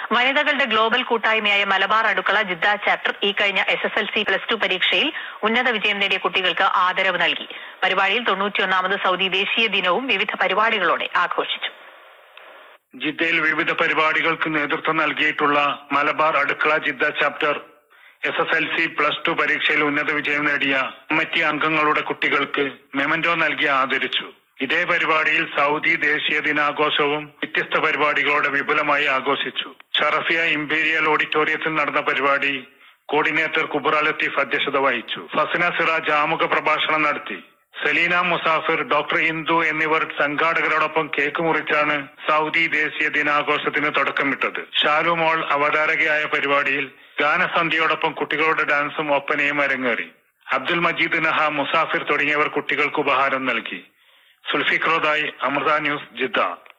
വനിതകളുടെ ഗ്ലോബൽ കൂട്ടായ്മയായ Malabar Adukkala Jeddah chapter ഈ കഴിഞ്ഞ S S L C plus two പരീക്ഷയിൽ ഉന്നത വിജയം നേടിയ കുട്ടികൾക്ക് ആദരവ് നൽകി പരിപാടിയിൽ തൊണ്ണൂറ്റിയൊന്നാമത് സൗദി ദേശീയ ദിനവും വിവിധ പരിപാടികളോടെ ആഘോഷിച്ചു ജിദ്ദയിൽ വിവിധ പരിപാടികൾക്ക് നേതൃത്വം നൽകിയിട്ടുള്ള Malabar Adukkala Jeddah chapter S S L C plus two പരീക്ഷയിൽ ഉന്നത വിജയം നേടിയ കമ്മിറ്റി അംഗങ്ങളുടെ കുട്ടികൾക്ക് മെമന്റോ നൽകി ആദരിച്ചു ഇതേ പരിപാടിയിൽ സൗദി ദേശീയ ദിനാഘോഷവും വ്യത്യസ്ത പരിപാടികളോടെ വിപുലമായി ആഘോഷിച്ചു ഷറഫിയ ഇംപീരിയൽ ഓഡിറ്റോറിയത്തിൽ നടന്ന പരിപാടി കോർഡിനേറ്റർ കുബറ ലത്തീഫ് അധ്യക്ഷത വഹിച്ചു ഫസിന സിറാജ് ആമുഖ പ്രഭാഷണം നടത്തി സലീന മുസാഫിർ ഡോക്ടർ ഇന്ദു എന്നിവർ സംഘാടകരോടൊപ്പം കേക്ക് മുറിച്ചാണ് സൗദി ദേശീയ ദിനാഘോഷത്തിന് തുടക്കമിട്ടത് ഷാലു മോൾ അവതാരകയായ പരിപാടിയിൽ ഗാനസന്ധ്യയോടൊപ്പം കുട്ടികളുടെ ഡാൻസും ഒപ്പനയും അരങ്ങേറി അബ്ദുൽ മജീദ് നഹ മുസാഫിർ തുടങ്ങിയവർ കുട്ടികൾക്ക് ഉപഹാരം നൽകി സുൽഫിക്രോദായി അമൃത ന്യൂസ് ജിദ്ദ